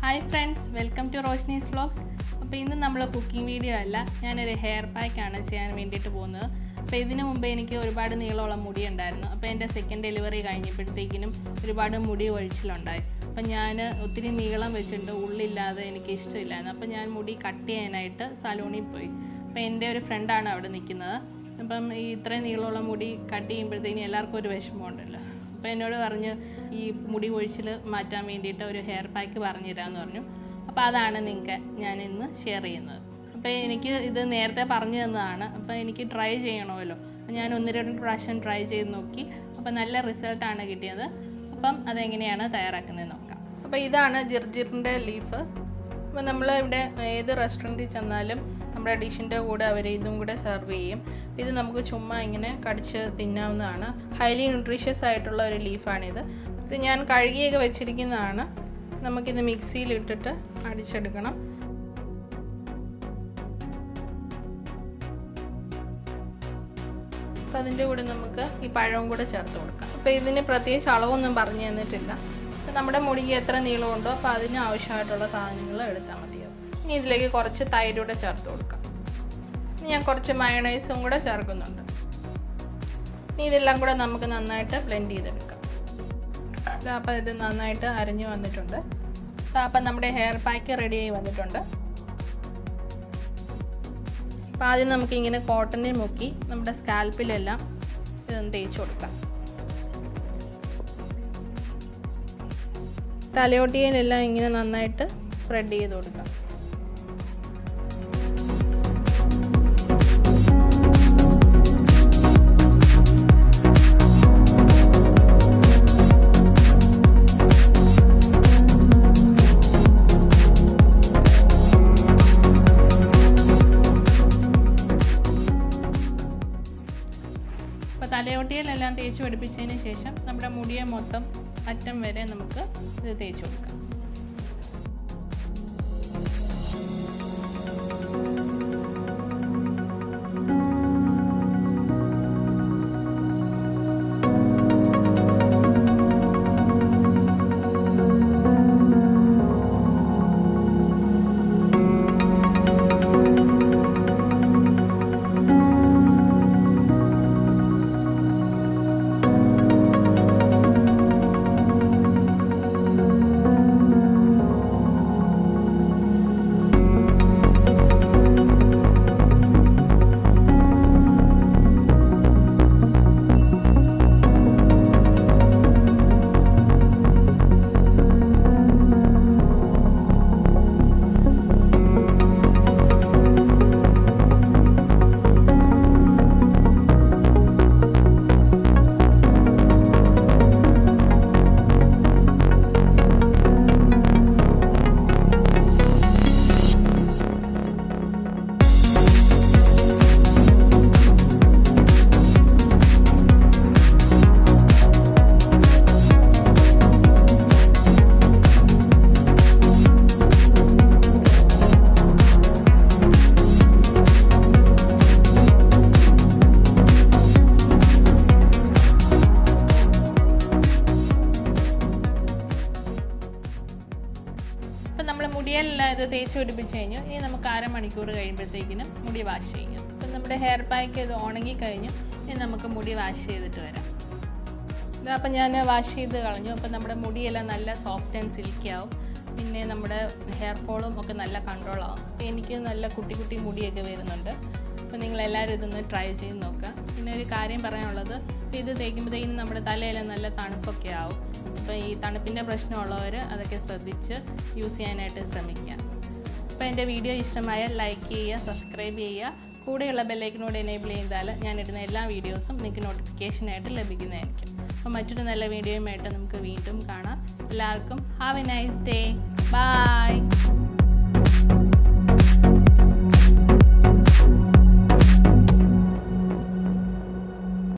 hi friends welcome to Roshni's vlogs അപ്പോൾ ഇന്ന് നമ്മൾ കുക്കിംഗ് വീഡിയോ അല്ല ഞാനൊരു ഹെയർ പാക്കാണ് ചെയ്യാൻ വേണ്ടിയിട്ട് പോകുന്നത് അപ്പോൾ ഇതിനു മുമ്പ് എനിക്ക് ഒരുപാട് നീളമുള്ള മുടി ഉണ്ടായിരുന്നു അപ്പോൾ എൻ്റെ സെക്കൻഡ് ഡെലിവറി കഴിഞ്ഞപ്പോഴത്തേക്കിനും ഒരുപാട് മുടി ഒഴിച്ചിലുണ്ടായി അപ്പം ഞാൻ ഒത്തിരി നീളം വെച്ചിട്ടുണ്ട് ഉള്ളില്ലാതെ എനിക്ക് ഇഷ്ടമില്ലായിരുന്നു അപ്പോൾ ഞാൻ മുടി കട്ട് ചെയ്യാനായിട്ട് സലൂണിൽ പോയി അപ്പോൾ എൻ്റെ ഒരു ഫ്രണ്ടാണ് അവിടെ നിൽക്കുന്നത് അപ്പം ഈ ഇത്രയും നീളമുള്ള മുടി കട്ട് ചെയ്യുമ്പോഴത്തേക്കിനും എല്ലാവർക്കും ഒരു വിഷമമുണ്ടല്ലോ അപ്പോൾ എന്നോട് പറഞ്ഞു ഈ മുടി കൊഴിച്ചിൽ മാറ്റാൻ വേണ്ടിയിട്ട് ഒരു ഹെയർ പാക്ക് പറഞ്ഞു തരാമെന്ന് പറഞ്ഞു അപ്പോൾ അതാണ് നിങ്ങൾക്ക് ഞാൻ ഇന്ന് ഷെയർ ചെയ്യുന്നത് അപ്പോൾ എനിക്ക് ഇത് നേരത്തെ പറഞ്ഞു തന്നതാണ് അപ്പോൾ എനിക്ക് ട്രൈ ചെയ്യണമല്ലോ അപ്പോൾ ഞാൻ ഒന്ന് രണ്ട് പ്രാവശ്യം ട്രൈ ചെയ്ത് നോക്കി അപ്പോൾ നല്ല റിസൾട്ടാണ് കിട്ടിയത് അപ്പം അതെങ്ങനെയാണ് തയ്യാറാക്കുന്നത് നോക്കാം അപ്പോൾ ഇതാണ് ജിർജിറിൻ്റെ ലീഫ് അപ്പോൾ നമ്മൾ ഇവിടെ ഏത് റെസ്റ്റോറൻറ്റിൽ ചെന്നാലും നമ്മുടെ ഡിഷിൻ്റെ കൂടെ അവർ ഇതും കൂടെ സെർവ് ചെയ്യും ഇത് നമുക്ക് ചുമ്മാ ഇങ്ങനെ കടിച്ച് തിന്നാവുന്നതാണ് ഹൈലി ന്യൂട്രീഷ്യസ് ആയിട്ടുള്ള ഒരു ലീഫാണിത് ഇത് ഞാൻ കഴുകിയൊക്കെ വെച്ചിരിക്കുന്നതാണ് നമുക്കിത് മിക്സിയിൽ ഇട്ടിട്ട് അടിച്ചെടുക്കണം അപ്പം അതിൻ്റെ കൂടെ നമുക്ക് ഈ പഴവും കൂടെ ചേർത്ത് കൊടുക്കാം അപ്പോൾ ഇതിന് പ്രത്യേകിച്ച് അളവൊന്നും പറഞ്ഞു തന്നിട്ടില്ല അപ്പം നമ്മുടെ മുടിക്ക് എത്ര നീളമുണ്ടോ അപ്പോൾ അതിന് ആവശ്യമായിട്ടുള്ള സാധനങ്ങൾ എടുത്താൽ മതിയാവും ഇനി ഇതിലേക്ക് കുറച്ച് തൈര് കൂടെ ചേർത്ത് കൊടുക്കാം ഇനി ഞാൻ കുറച്ച് മയണൈസും കൂടെ ചേർക്കുന്നുണ്ട് ഇനി ഇതെല്ലാം കൂടെ നമുക്ക് നന്നായിട്ട് ബ്ലെൻഡ് ചെയ്തെടുക്കാം അപ്പോൾ ഇത് നന്നായിട്ട് അരിഞ്ഞു വന്നിട്ടുണ്ട് അപ്പം നമ്മുടെ ഹെയർ പാക്ക് റെഡി ആയി വന്നിട്ടുണ്ട് അപ്പോൾ ആദ്യം നമുക്കിങ്ങനെ കോട്ടണിൽ മുക്കി നമ്മുടെ സ്കാൽപ്പിലെല്ലാം ഇതൊന്ന് തേച്ച് കൊടുക്കാം തലയോട്ടിയിലെല്ലാം ഇങ്ങനെ നന്നായിട്ട് സ്പ്രെഡ് ചെയ്ത് കൊടുക്കാം അപ്പോൾ തലയോട്ടിയിലെല്ലാം തേച്ച് പിടിപ്പിച്ചതിന് ശേഷം നമ്മുടെ മുടിയെ മൊത്തം അറ്റം വരെ നമുക്ക് ഇത് തേച്ച് കൊടുക്കാം അപ്പം നമ്മൾ മുടിയെല്ലാം ഇത് തേച്ച് പിടിപ്പിച്ച് കഴിഞ്ഞു ഇനി നമുക്ക് അരമണിക്കൂർ കഴിയുമ്പോഴത്തേക്കിനും മുടി വാഷ് ചെയ്യാം അപ്പം നമ്മുടെ ഹെയർ പാക്ക് ഇത് ഉണങ്ങി കഴിഞ്ഞു ഇനി നമുക്ക് മുടി വാഷ് ചെയ്തിട്ട് വരാം അപ്പം ഞാൻ വാഷ് ചെയ്ത് കളഞ്ഞു അപ്പം നമ്മുടെ മുടിയെല്ലാം നല്ല സോഫ്റ്റ് ആൻഡ് സിൽക്കി ആവും പിന്നെ നമ്മുടെ ഹെയർ ഫോളും ഒക്കെ നല്ല കൺട്രോൾ ആവും എനിക്ക് നല്ല കുട്ടി കുട്ടി മുടിയൊക്കെ വരുന്നുണ്ട് അപ്പോൾ നിങ്ങളെല്ലാവരും ഇതൊന്ന് ട്രൈ ചെയ്ത് നോക്കുക പിന്നെ ഒരു കാര്യം പറയാനുള്ളത് ഇത് തേക്കുമ്പോഴത്തേക്കും നമ്മുടെ തലയെല്ലാം നല്ല തണുപ്പൊക്കെ ആവും അപ്പോൾ ഈ തണുപ്പിൻ്റെ പ്രശ്നമുള്ളവർ അതൊക്കെ ശ്രദ്ധിച്ച് യൂസ് ചെയ്യാനായിട്ട് ശ്രമിക്കുക അപ്പോൾ എൻ്റെ വീഡിയോ ഇഷ്ടമായാൽ ലൈക്ക് ചെയ്യുക സബ്സ്ക്രൈബ് ചെയ്യുക കൂടെയുള്ള ബെല്ലൈക്കനോട് എനേബിൾ ചെയ്താൽ ഞാൻ ഇടുന്ന എല്ലാ വീഡിയോസും നിങ്ങൾക്ക് നോട്ടിഫിക്കേഷനായിട്ട് ലഭിക്കുന്നതായിരിക്കും അപ്പോൾ മറ്റൊരു നല്ല വീഡിയോയുമായിട്ട് നമുക്ക് വീണ്ടും കാണാം എല്ലാവർക്കും have a nice day by